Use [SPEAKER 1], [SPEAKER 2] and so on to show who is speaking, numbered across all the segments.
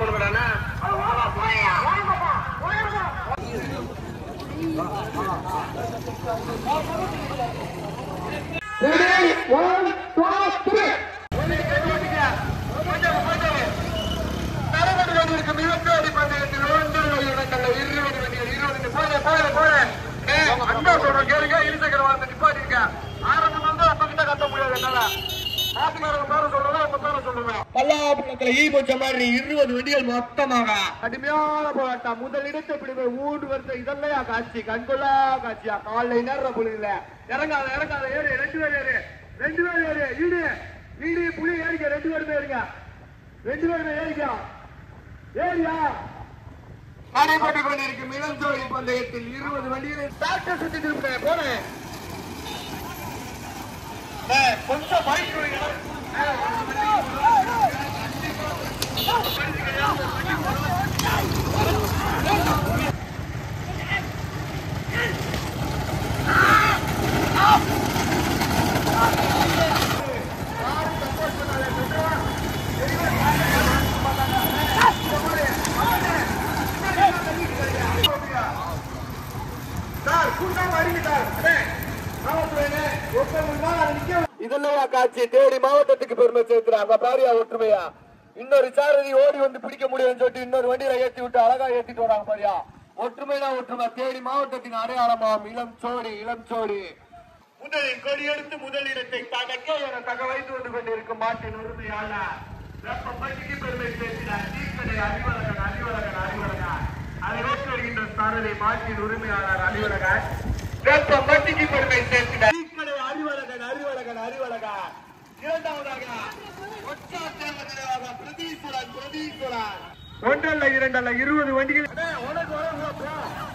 [SPEAKER 1] கொடுக்குறானா பல்லாபுரத்துல ஈ போச்ச மாதிரி இருபது வண்டிகள் மொத்தமாக கடுமையான போராட்டம் முதலிடத்தை பிடிப்ப மூன்று வருஷம் இதெல்லையா காட்சி கண்கொள்ளா காட்சியா காலை நேரம் புலியில இறங்காத இறங்காத ஏறு ரெண்டு பேர் ஏறு ரெண்டு பேர் ஏறு ஈடு ஈடு புலி ஏறிக்க ரெண்டு பேருமே ஏறிங்க ரெண்டு பேருமே ஏறிக்கா ஏரியா நடைபெற்றுக் கொண்டிருக்கும் இளஞ்சோழி பந்தயத்தில் இருபது வண்டிகளை டாக்டர் சுத்தி திருப்பினேன் போனேன் ஏய், கொஞ்சம் பைக் இதெல்லாம் காட்சி தேடி மாவட்டத்துக்கு பெருமை சேர்க்கிறாங்க பாரியா ஒற்றுமையா இன்னொரு சாரதி ஓடி வந்து பிடிக்க முடியும்னு சொல்லிட்டு இன்னொரு வண்டியில ஏத்தி விட்டு அழகா ஏத்திட்டு வராங்க பாரியா ஒற்றுமைதான் ஒற்றுமை தேடி மாவட்டத்தின் அடையாளமாம் இளம் சோடி இளம் சோடி முதலில் கொடியெடுத்து முதலிடத்தை தகக்க என தக வைத்து வந்து கொண்டிருக்கும் மாட்டின் உரிமையாளர் வெப்பம் பட்டிக்கு பெருமை சேர்க்கிறார் தீக்கடை அறிவழகன் அறிவழகன் அறிவழகன் அதை நோக்கி வருகின்ற சாரதி மாட்டின் உரிமையாளர் அறிவழகன் வெப்பம் பட்டிக்கு பெருமை சேர்க்கிறார் தீக்கடை அறிவழகன் அறிவழகன் அறிவழகன் இரண்டாவதாக ஒற்றாத்தேவதனாக பிரதீஸ்வரன் பிரதீஸ்வரன் ஒன்றல்ல இரண்டல்ல இருபது வண்டிகள் அண்ணே, உனக்கு உனக்கு போ.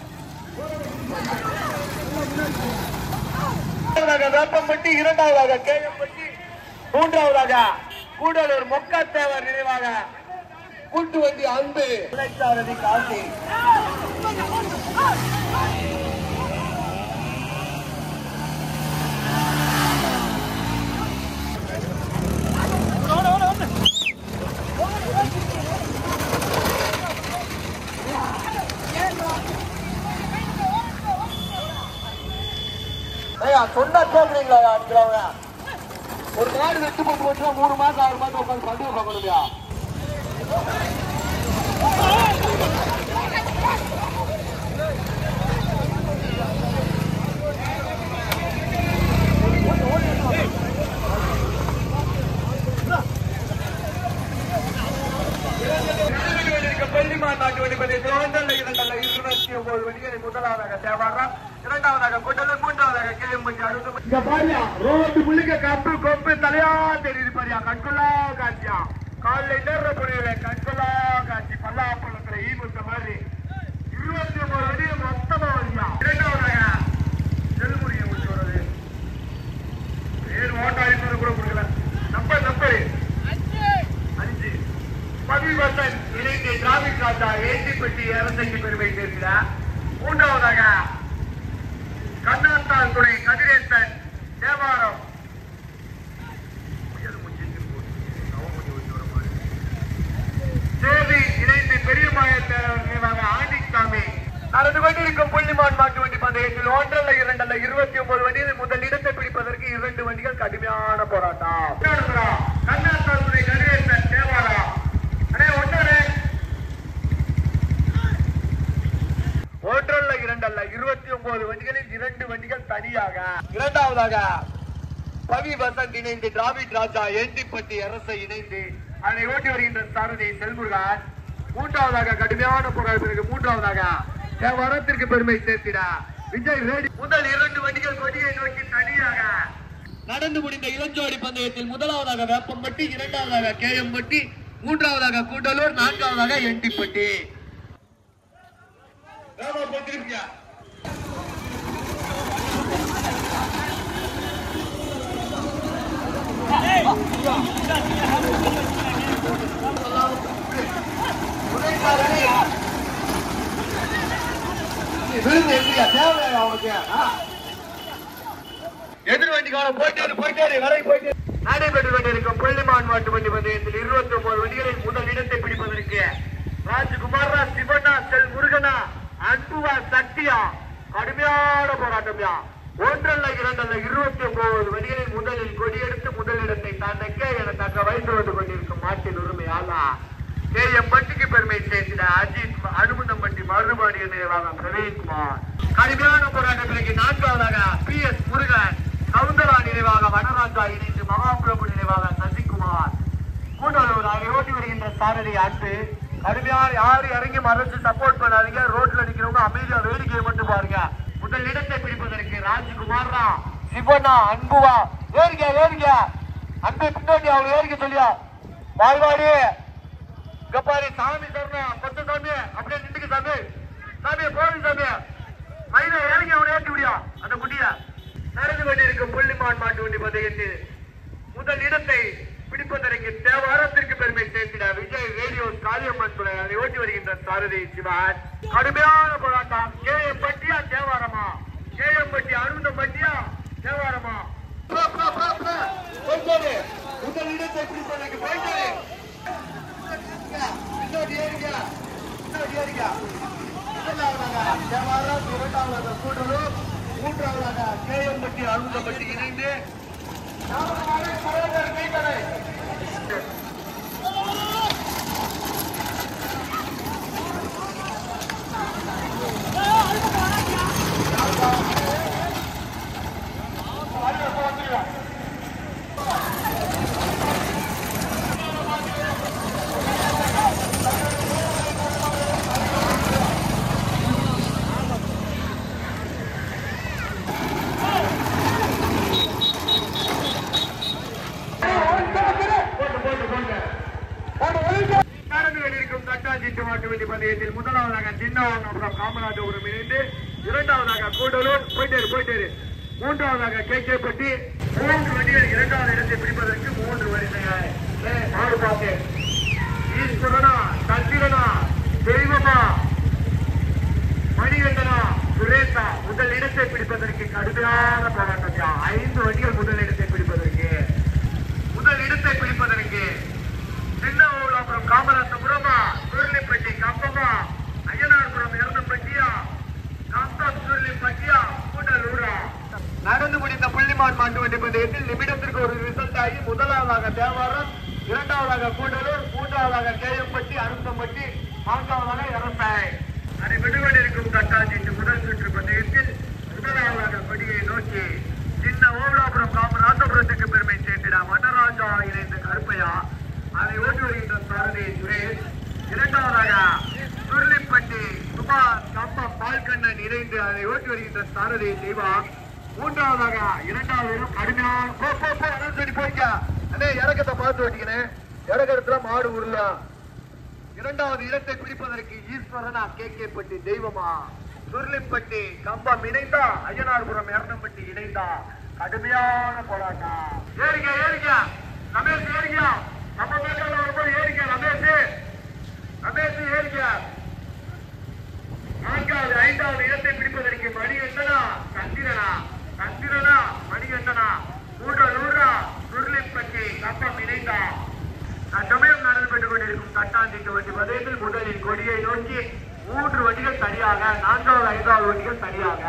[SPEAKER 1] முதலாவதாக வேப்பம்பட்டி இரண்டாவதாக கேஎம்பட்டி மூன்றாவதாக கூடலூர் மொக்கத்தேவர் நினைவாக கூட்டு வண்டி அன்பு இளைச்சாரதி காசி ஐயா சொன்னா கேக்குறீங்களா அடிக்கிறவங்க ஒரு மாடு வெட்டு போட்டு வச்சா மூணு மாசம் ஆறு மாசம் உட்காந்து பண்டிகை பார்க்கணும்யா பள்ளிமான் நாட்டு வழிபதி சிவந்தல்ல இரண்டல்ல இருபத்தி ஒன்பது வழிகளை முதலாவதாக தேவாரம் இரண்டாவதாக குண்டலர் மூன்றாவதாக கிளியம்பட்டி அடுத்த இங்க பாரியா ரோடு முழுக்க கப்பு கொப்பு தலையா தெரியுது பாரியா கண்கொள்ளா காட்சியா காலைல நேர புரியல கண்கொள்ளா காட்சி பல்லாப்பழத்துல ஈ முத்த மாதிரி இருபத்தி ஒன்பது வழியை மொத்தமா வழியா இரண்டாவதாக செல்முடியை முடிச்சு வருது பேர் ஓட்டாளி கூட கொடுக்கல நம்பர் நம்பர் அஞ்சு பதிவசன் இணைந்து டிராபிக் ராஜா ஏசிப்பட்டி அரசைக்கு பெருமை சேர்க்கிறார் மூன்றாவதாக கண்ணாத்தாள் துணை கதிரேசன் தேவாரம் தேவி இணைந்து பெரியமாயத்தேவர் நினைவாக ஆண்டிசாமி நடந்து கொண்டிருக்கும் புள்ளிமான் மாட்டு வண்டி பந்தயத்தில் ஒன்றல்ல இரண்டல்ல இருபத்தி ஒன்பது வண்டியில் முதல் இடத்தை பிடிப்பதற்கு இரண்டு வண்டிகள் கடுமையான போராட்டம் கண்ணாத்தாள் துணை கதிரேசன் தேவாரம் அடே ஒன்றே ஒன்றல்ல இரண்டல்ல இருபத்தி ஒன்பது வண்டிகளில் இரண்டு வண்டிகள் தனியாக இரண்டாவதாக பவி வசந்த் இணைந்து டிராவிட் ராஜா ஏண்டிப்பட்டி அரசை இணைந்து அதனை ஓட்டி வருகின்ற சாரதி செல்முருகன் மூன்றாவதாக கடுமையான போராட்ட பிறகு மூன்றாவதாக தேவரத்திற்கு பெருமை சேர்த்திட விஜய் ரேடி முதல் இரண்டு வண்டிகள் கொடியை நோக்கி தனியாக நடந்து முடிந்த இளஞ்சோடி பந்தயத்தில் முதலாவதாக வேப்பம்பட்டி இரண்டாவதாக கேஎம்பட்டி மூன்றாவதாக கூடலூர் நான்காவதாக எண்டிப்பட்டி வேகமா போட்டிருப்பீங்க. விழுந்து எங்கயா? தேவையா அவனுக்கு? ஆ? எதிர் வண்டிக்கார போயிட்டாரு போயிட்டாரு வரை போயிட்டாரு நடைபெற்று கொண்டிருக்கும் புள்ளிமான் மாட்டு வண்டி பந்தயத்தில் இருபத்தி ஒன்பது வண்டிகளில் முதல் இடத்தை பிடிப்பதற்கு ராஜ்குமாரா சிவனா செல் முருகனா அன்புவா சக்தியா கடுமையான போராட்டம்யா ஒன்றல்ல இரண்டல்ல இருபத்தி ஒன்பது வடிகளில் முதலில் கொடியெடுத்து முதலிடத்தை தாண்டக்க என தக்க வைத்து வந்து கொண்டிருக்கும் மாட்டின் உரிமையாளா கேஎம் பட்டிக்கு பெருமை சேர்த்திட அஜித் அனுமந்தம்பட்டி மருதுபாடி நினைவாக பிரவீன்குமார் கடுமையான போராட்டத்திற்கு நான்காவதாக பி எஸ் முருகன் சவுந்தரா நினைவாக வனராஜா இணைந்து மகாபிரபு நினைவாக சசிகுமார் கூடலூர் அதை ஓட்டி வருகின்ற சாரதி அன்பு கடுமையான யாரு இறங்கி மறைச்சு சப்போர்ட் பண்ணாதீங்க ரோட்ல நிக்கிறவங்க அமைதியா வேடிக்கையை மட்டும் பாருங்க முதல் இடத்தை பிடிப்பதற்கு ராஜ்குமாரா சிவனா அன்புவா ஏறிக்க ஏறிக்க அன்பு பின்னாடி அவங்க ஏறிக்க சொல்லியா வாழ்வாடி இங்க பாரு சாமி தரணும் கொத்த சாமி அப்படியே நின்றுக்கு சாமி சாமி போடு சாமி மயில இறங்கி அவனை ஏற்றி விடியா அந்த குட்டிய நடந்து கொண்டிருக்கும் புள்ளிமான் மாட்டு வண்டி பந்தயத்தில் முதல் இடத்தை பிடிப்பதற்கு தேவாரத்திற்கு பெருமை சேர்த்திட விஜய் ரேடியோ காளியம்மன் துறை அதை ஓட்டி வருகின்ற சாரதி சிவான் கடுமையான போராட்டம் கே எம் பட்டியா தேவாரமா கே எம் பட்டி அனுமந்தம் பட்டியா தேவாரமா போ, போ, போ, போ. போயிட்டாரு. முதல் இடத்தை பிடிப்பதற்கு போயிட்டாரு பின்னாடி ஏறிக்க. பின்னாடி ஏறிக்க. முதலாவதாக தேவாரம், இரண்டாவதாக கூடலூர், மூன்றாவதாக கேஎம்பட்டி அருந்தப்பட்டி இணைந்து நான்காவதாக சரோஜர் கைத்தலை. போட்டு, போட்டு, போட்டு. போட்டு, ஒழுங்கா. நடந்து கொண்டிருக்கும் தட்டாஞ்சிட்டு மாட்டு வண்டி பந்தயத்தில் முதலாவதாக சின்னவன் அப்புறம் காமராஜபுரம் இணைந்து இரண்டாவதாக கூடலூர் போயிட்டாரு போயிட்டாரு மூன்றாவதாக கே கே பட்டி மூன்று வண்டிகள் இரண்டாவது இடத்தை பிடிப்பதற்கு மூன்று வரிசைகள் ஏய், மாடு பார்த்து ஈஸ்வரனா சந்திரனா தெய்வமா மணிகண்டனா சுரேஷா முதல் இடத்தை பிடிப்பதற்கு கடுமையான போராட்டம் ஐந்து வண்டிகள் முதல் இடத்தை பிடிப்பதற்கு முதல் இடத்தை பிடிப்பதற்கு சின்னவளாபுரம் காமராசபுரமா சுருளிப்பட்டி கம்பமா அய்யனார்புரம் இறந்தப்பட்டியா கம்பம் சுருளிப்பட்டியா கூடலூரா நடந்து முடிந்த புள்ளிமான் மாட்டு வண்டி பந்தயத்தில் நிமிடத்திற்கு ஒரு ரிசல்ட் ஆகி முதலாவதாக தேவாரம் இரண்டாவதாக கூடலூர் மூன்றாவதாக கேஎம்பட்டி அருந்தம்பட்டி நான்காவதாக இரண்டாய் அதை விடுவடிருக்கும் தட்டாஞ்சிட்டு முதல் சுற்று பந்தயத்தில் முதலாவதாக கொடியை நோக்கி சின்ன ஓவலாபுரம் காமராஜபுரத்துக்கு பெருமை சேர்த்திட மன்னராஜா இணைந்த கருப்பையா அதை ஓட்டி வருகின்ற சாரதி சுரேஷ் இரண்டாவதாக சுருளிப்பட்டி சுபாஷ் கம்பம் பால்கண்ணன் இணைந்து அதை ஓட்டி வருகின்ற சாரதி சிவா மூன்றாவதாக இரண்டாவது இடம் கடுமையான போ போ போ அதான் சரி போய்க்க அண்ணே இறக்கத்தை பார்த்து ஓட்டிக்கணும் இறக்கத்துல மாடு உருளலாம் இரண்டாவது இடத்தை பிடிப்பதற்கு ஈஸ்வரனா கே கே பட்டி தெய்வமா சுருளிப்பட்டி கம்பம் இணைந்தா ஐயனார்புரம் எரணம்பட்டி இணைந்தா கடுமையான போராட்டம் ஏறிக்க ஏறிக்க ரமேஷ் ஏறிக்க நம்ம மேல வரும்போது ஏறிக்க ரமேஷ் ரமேஷ் ஏறிக்க நான்காவது ஐந்தாவது இடத்தை பிடிப்பதற்கு மணிகண்டனா சந்திரனா சந்திரனா மணிகண்டனா கூடலூரா சுருளிப்பட்டி கம்பம் இணைந்தா சமயம் நடந்து கொண்டிருக்கும் தட்டாந்திக்கு வண்டி பதவியில் முதலில் கொடியை நோக்கி மூன்று வண்டிகள் சரியாக நான்காவது ஐந்தாவது வண்டிகள் சரியாக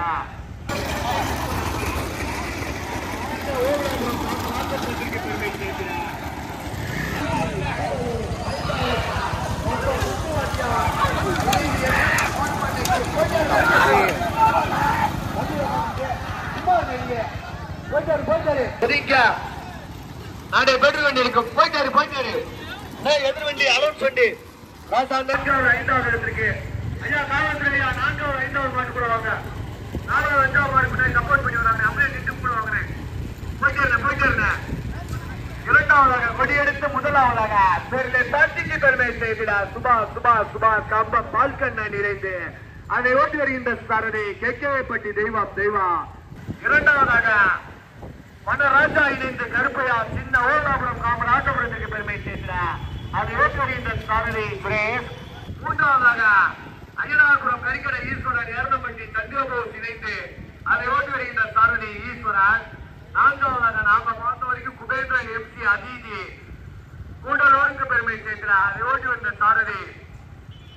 [SPEAKER 1] சரிங்க நாடே பெட்ரு வண்டி இருக்கும் போயிட்டாரு போயிட்டாரு டேய், எதிர் வண்டி அலோன்ஸ் வண்டி ராசா நான்காவது ஐந்தாவது இடத்திற்கு ஐயா காவல்துறை ஐயா நான்காவது ஐந்தாவது மாட்டு கூட வாங்க நாலாவது அஞ்சாவது மாடு கூட சப்போர்ட் பண்ணி வராங்க அப்படியே நின்று கூட வாங்குறேன் போயிட்டு போயிட்டு இரண்டாவதாக கொடியெடுத்து முதலாவதாக பெருமை பட்டிக்கு பெருமை செய்திட சுபா சுபா சுபா கம்பம் பால்கண்ணன் நிறைந்து அதை ஓட்டி வருகின்ற சாரதி கே பட்டி தெய்வம் தெய்வம் இரண்டாவதாக வனராஜா இணைந்து கருப்பையா சின்ன ஓலாபுரம் காமராஜபுரத்துக்கு பெருமை சேர்த்திட அதை ஓட்டி வருகின்ற சாரதி பிரேஸ் மூன்றாவதாக அய்யனார்புரம் கரிக்கடை ஈஸ்வரன் ஏர்னப்பட்டி தந்திரபோஸ் இணைந்து அதை ஓட்டி வருகின்ற சாரதி ஈஸ்வரன் நான்காவதாக நாம பார்த்த வரைக்கும் குபேந்திரன் எம்சி அதீதி கூடலூருக்கு பெருமை சேர்க்கிறார் அதை ஓட்டி வந்த சாரதி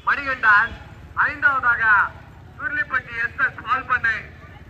[SPEAKER 1] மணிகண்டன் ஐந்தாவதாக சுருளிப்பட்டி எஸ் எஸ் பால் பண்ணை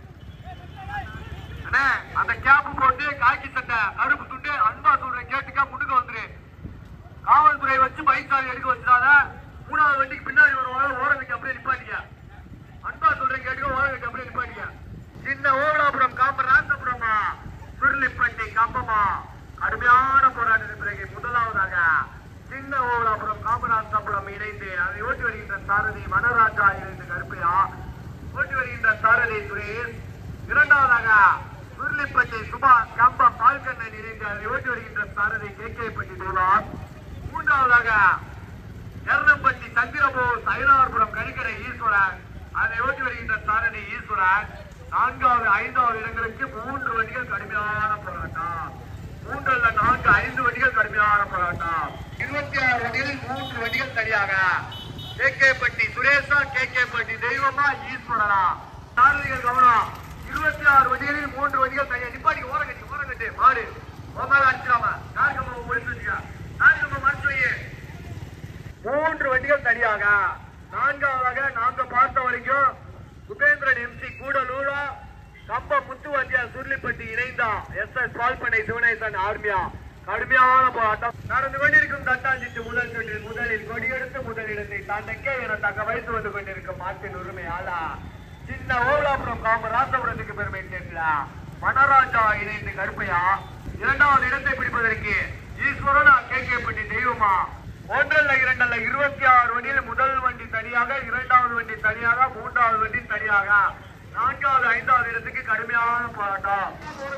[SPEAKER 1] அண்ணே அந்த கேப் போட்டு காக்கி சட்டை கருப்பு துண்டு அன்பா சொல்றேன் கேட்டுக்கா முன்னுக்கு வந்துரு காவல்துறை வச்சு பைசாலி எடுக்க வச்சிடாத மூணாவது வண்டிக்கு பின்னாடி ஒரு ஓரம் ஓரம் வைக்க அப்படியே நிப்பாட்டிக்க அன்பா சொல்றேன் கேட்டுக்க ஓரம் வைக்க அப்படியே நிப்பாட்டிக்க சின்ன ஓவலாபுரம் காம ராசபுரமா சுருளிப்பட்டி கம்பமா கடுமையான போராட்டத்தின் பிறகு முதலாவதாக சின்ன ஓவலாபுரம் காமராஜபுரம் இணைந்து அதை ஓட்டி வருகின்ற சாரதி மனராஜா இணைந்து கருப்பையா ஓட்டி வருகின்ற சாரதி சுரேஷ் இரண்டாவதாக சுருளிப்பட்டி சுபாஷ் கம்பம் பால்கண்ணன் இணைந்து அதை ஓட்டி வருகின்ற சாரதி கே கே பட்டி தேவாஸ் மூன்றாவதாக எர்ணம்பட்டி சந்திரபோஸ் அயனார்புரம் கணிக்கடை ஈஸ்வரன் அதை ஓட்டி வருகின்ற சாரதி ஈஸ்வரன் நான்காவது ஐந்தாவது இடங்களுக்கு மூன்று வண்டிகள் கடுமையான போராட்டம் மூன்று அல்ல நான்கு ஐந்து வண்டிகள் கடுமையான போராட்டம் இருபத்தி ஆறு வண்டிகளில் மூன்று வண்டிகள் தனியாக கே கே பட்டி சுரேஷா கே கே பட்டி தெய்வமா ஈஸ்வரனா சாரதிகள் கவனம் இருபத்தி ஆறு வண்டிகளில் மூன்று வண்டிகள் தனியாக நிப்பாட்டி ஓரம் கட்டி ஓரம் கட்டி மாடு ஓமால அடிச்சிடாம நான்கு முடிச்சு வச்சுக்க நான்கு மறைச்சு வை மூன்று வண்டிகள் தனியாக நான்காவதாக நாங்க பார்த்த வரைக்கும் சுபேந்திரன் எம்சி கூடலூரா கம்ப முத்துவாத்தியா சுருளிப்பட்டி இணைந்தா எஸ் எஸ் பால்பனை சிவனேசன் ஆர்மியா கடுமையான போராட்டம் நடந்து கொண்டிருக்கும் தட்டாஞ்சிட்டு முதல் சுற்றில் முதலில் கொடியெடுத்து முதலிடத்தை தந்தைக்க என தக்க வைத்து வந்து கொண்டிருக்கும் மாட்டின் உரிமையாளா சின்ன ஓலாபுரம் காம ராசபுரத்துக்கு பெருமை சேர்க்கலா மனராஜா இணைந்து கருப்பையா இரண்டாவது இடத்தை பிடிப்பதற்கு ஈஸ்வரனா கே கே பட்டி தெய்வமா ஒன்றல்ல இரண்டல்ல இருபத்தி ஆறு வண்டியில் முதல் வண்டி தனியாக இரண்டாவது வண்டி தனியாக மூன்றாவது வண்டி தனியாக நான்காவது ஐந்தாவது இடத்துக்கு கடுமையான போராட்டம்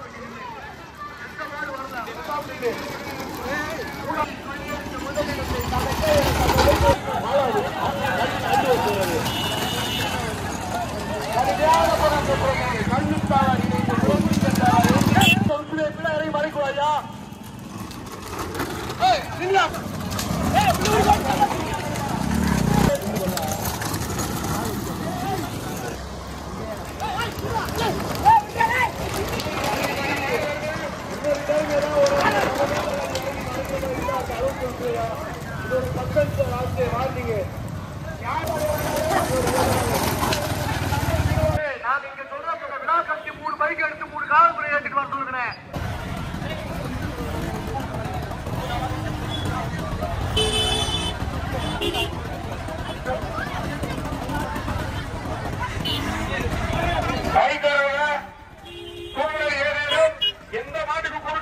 [SPEAKER 1] இறங்கி மறைக்குவாயா ஏய் நில்லா நான் இங்க சொல்ற விழா கட்டி மூணு பைக் எடுத்து மூணு காவல்துறை ஏற்றிட்டு வர சொல்லுகிறேன் கைதரவ சூழல் ஏதேனும் எந்த மாட்டுக்கு கூட